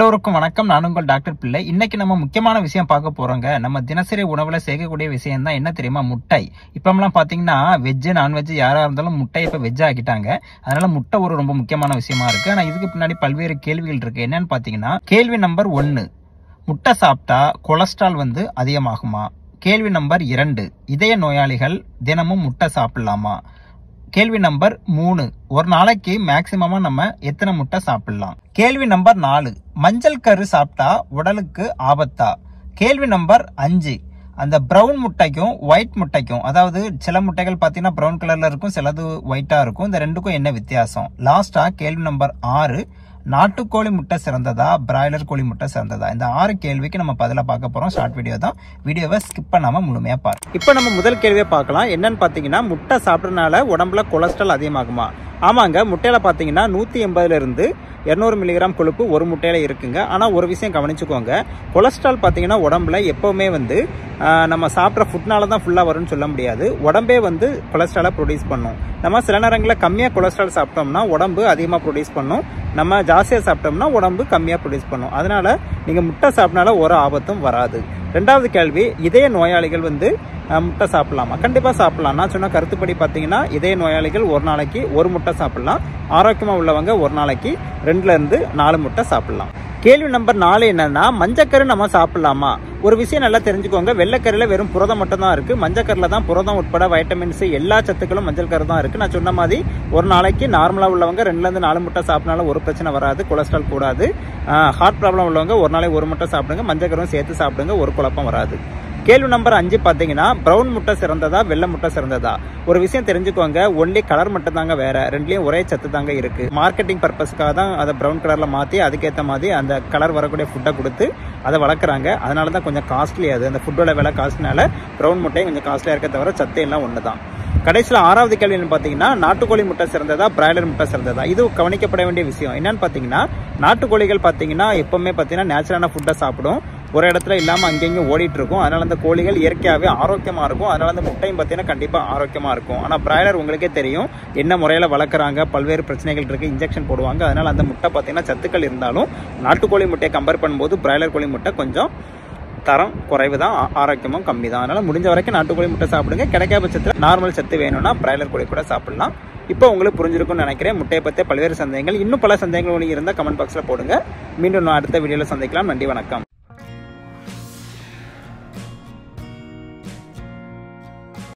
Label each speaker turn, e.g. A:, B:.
A: எல்லோருக்கும் வணக்கம் நான் உங்கள் டாக்டர் பிள்ளை இன்னைக்கு நம்ம முக்கியமான விஷயம் பார்க்க போறோங்க நம்ம தினசரி உணவுல சேர்க்கக்கூடிய விஷயம் தான் என்ன தெரியுமா முட்டை இப்பமெல்லாம் பாத்தீங்கன்னா வெஜ் நான்வெஜ் யாரா இருந்தாலும் முட்டை இப்ப வெஜ் ஆக்கிட்டாங்க அதனால முட்டை ஒரு ரொம்ப முக்கியமான விஷயமா இருக்கு ஆனா இதுக்கு பின்னாடி பல்வேறு கேள்விகள் இருக்கு என்னன்னு பாத்தீங்கன்னா கேள்வி நம்பர் ஒன்னு முட்டை சாப்பிட்டா கொலஸ்ட்ரால் வந்து அதிகமாகுமா கேள்வி நம்பர் இரண்டு இதய நோயாளிகள் தினமும் முட்டை சாப்பிடலாமா கேள்வி நம்பர் மூணு ஒரு நாளைக்கு மேக்சிமமா நம்ம எத்தனை முட்டை சாப்பிடலாம் கேள்வி நம்பர் நாலு மஞ்சள் கரு சாப்பிட்டா உடலுக்கு ஆபத்தா கேள்வி நம்பர் அஞ்சு அந்த பிரவுன் முட்டைக்கும் ஒயிட் முட்டைக்கும் அதாவது சில முட்டைகள் பார்த்தீங்கன்னா பிரவுன் கலர்ல இருக்கும் சிலது ஒயிட்டா இருக்கும் இந்த ரெண்டுக்கும் என்ன வித்தியாசம் லாஸ்டா கேள்வி நம்பர் ஆறு நாட்டுக்கோழி முட்டை சிறந்ததா பிராய்லர் கோழி முட்டை சிறந்ததா இந்த ஆறு கேள்விக்கு நம்ம பதில பார்க்க போறோம் ஷார்ட் வீடியோ தான் வீடியோவை ஸ்கிப் பண்ணாம முழுமையா பாரு இப்போ நம்ம முதல் கேள்வியை பார்க்கலாம் என்னன்னு பாத்தீங்கன்னா முட்டை சாப்பிட்றதுனால உடம்புல கொலஸ்ட்ரால் அதிகமாகுமா ஆமாங்க முட்டையில பாத்தீங்கன்னா நூத்தி எண்பதுல இருந்து இருநூறு மில்லிகிராம் கொழுப்பு ஒரு முட்டையில இருக்குங்க ஆனா ஒரு விஷயம் கவனிச்சுக்கோங்க கொலஸ்ட்ரால் பாத்தீங்கன்னா உடம்புல எப்பவுமே வந்து ஆஹ், நம்ம சாப்பிட்ற ஃபுட்னால தான் ஃபுல்லா வரும்னு சொல்ல முடியாது உடம்பே வந்து கொலஸ்ட்ராலை ப்ரொடியூஸ் பண்ணும் நம்ம சில நேரங்களில் கம்மியாக கொலஸ்ட்ரால் சாப்பிட்டோம்னா உடம்பு அதிகமாக ப்ரொடியூஸ் பண்ணும் நம்ம ஜாஸ்தியாக சாப்பிட்டோம்னா உடம்பு கம்மியாக ப்ரொடியூஸ் பண்ணும் அதனால நீங்கள் முட்டை சாப்பிட்னால ஒரு ஆபத்தும் வராது ரெண்டாவது கேள்வி இதய நோயாளிகள் வந்து அஹ், முட்டை சாப்பிடலாமா கண்டிப்பாக சாப்பிடலாம் நான் சொன்ன கருத்துப்படி பார்த்தீங்கன்னா இதய நோயாளிகள் ஒரு நாளைக்கு ஒரு முட்டை சாப்பிடலாம் ஆரோக்கியமாக உள்ளவங்க ஒரு நாளைக்கு ரெண்டுல இருந்து நாலு முட்டை சாப்பிடலாம் கேள்வி நம்பர் நாலு என்னன்னா மஞ்சக்கரு நம்ம சாப்பிடலாமா ஒரு விஷயம் நல்லா தெரிஞ்சுக்கோங்க வெள்ளைக்கருல வெறும் புரதம் மட்டும் தான் இருக்கு மஞ்சக்கருல தான் புரதம் உட்பட வைட்டமின்ஸ் எல்லா சத்துக்களும் மஞ்சள் கரு தான் இருக்கு நான் சொன்ன மாதிரி ஒரு நாளைக்கு நார்மலா உள்ளவங்க ரெண்டுல இருந்து நாலு முட்டை சாப்பிட்டாலும் ஒரு பிரச்சனை வராது கொலஸ்ட்ரால் கூடாது ஹார்ட் ப்ராப்ளம் உள்ளவங்க ஒரு நாளைக்கு ஒரு முட்டை சாப்பிடுங்க மஞ்சக்கரும் சேர்த்து சாப்பிடுங்க ஒரு குழப்பம் வராது கேள்வி நம்பர் அஞ்சு பார்த்தீங்கன்னா பிரவுன் முட்டை சிறந்ததா வெள்ளை முட்டை சிறந்ததா ஒரு விஷயம் தெரிஞ்சுக்கோங்க ஒன்லி கலர் மட்டும் தாங்க வேற ரெண்டுலயும் ஒரே சத்து தாங்க இருக்கு மார்க்கெட்டிங் பர்பஸ்க்காக தான் அதை பிரவுன் கலர்ல மாத்தி அதுக்கேற்ற மாதிரி அந்த கலர் வரக்கூடிய ஃபுட்டை கொடுத்து அதை வளர்க்குறாங்க அதனால தான் கொஞ்சம் காஸ்ட்லி அது அந்த ஃபுட்டோட விலை காஸ்ட்னால பிரவுன் முட்டையும் கொஞ்சம் காஸ்ட்லியா இருக்க தவிர சத்து எல்லாம் ஒன்று தான் கடைசியில் ஆறாவது கேள்வி என்னன்னு பார்த்தீங்கன்னா நாட்டுக்கோழி முட்டை சிறந்ததா பிராய்லர் முட்டை சிறந்ததா இது கவனிக்கப்பட வேண்டிய விஷயம் என்னன்னு பார்த்தீங்கன்னா நாட்டுக்கோழிகள் பார்த்தீங்கன்னா எப்பவுமே பார்த்தீங்கன்னா நேச்சுரலான ஃபுட்டை சாப்பிடும் ஒரு இடத்துல இல்லாமல் அங்கேயும் ஓடிட்டு இருக்கும் அதனால அந்த கோழிகள் இயற்கையாகவே ஆரோக்கியமாக இருக்கும் அதனால அந்த முட்டையும் பார்த்தீங்கன்னா கண்டிப்பாக ஆரோக்கியமாக இருக்கும் ஆனால் பிராய்லர் உங்களுக்கே தெரியும் என்ன முறையில் வளர்க்குறாங்க பல்வேறு பிரச்சனைகள் இருக்கு இன்ஜெக்ஷன் போடுவாங்க அதனால அந்த முட்டை பார்த்தீங்கன்னா சத்துக்கள் இருந்தாலும் நாட்டுக்கோழி முட்டையை கம்பேர் பண்ணும்போது பிராய்லர் கோழி முட்டை கொஞ்சம் தரம் குறைவு தான் ஆ- ஆரோக்கியமும் கம்மி தான் அதனால முடிஞ்ச வரைக்கும் நாட்டுக்கோழி முட்டை சாப்பிடுங்க கிடைக்காத பட்சத்தில் நார்மல் சத்து வேணும்னா பிராய்லர் கோழி கூட சாப்பிடலாம் இப்போ உங்களுக்கு புரிஞ்சிருக்கும்னு நினைக்கிறேன் முட்டையை பற்றி பல்வேறு சந்தேகங்கள் இன்னும் பல சந்தேகங்கள் உங்களுக்கு இருந்தால் கமெண்ட் பாக்ஸில் போடுங்க மீண்டும் நான் அடுத்த வீடியோவில் சந்திக்கலாம் நன்றி வணக்கம்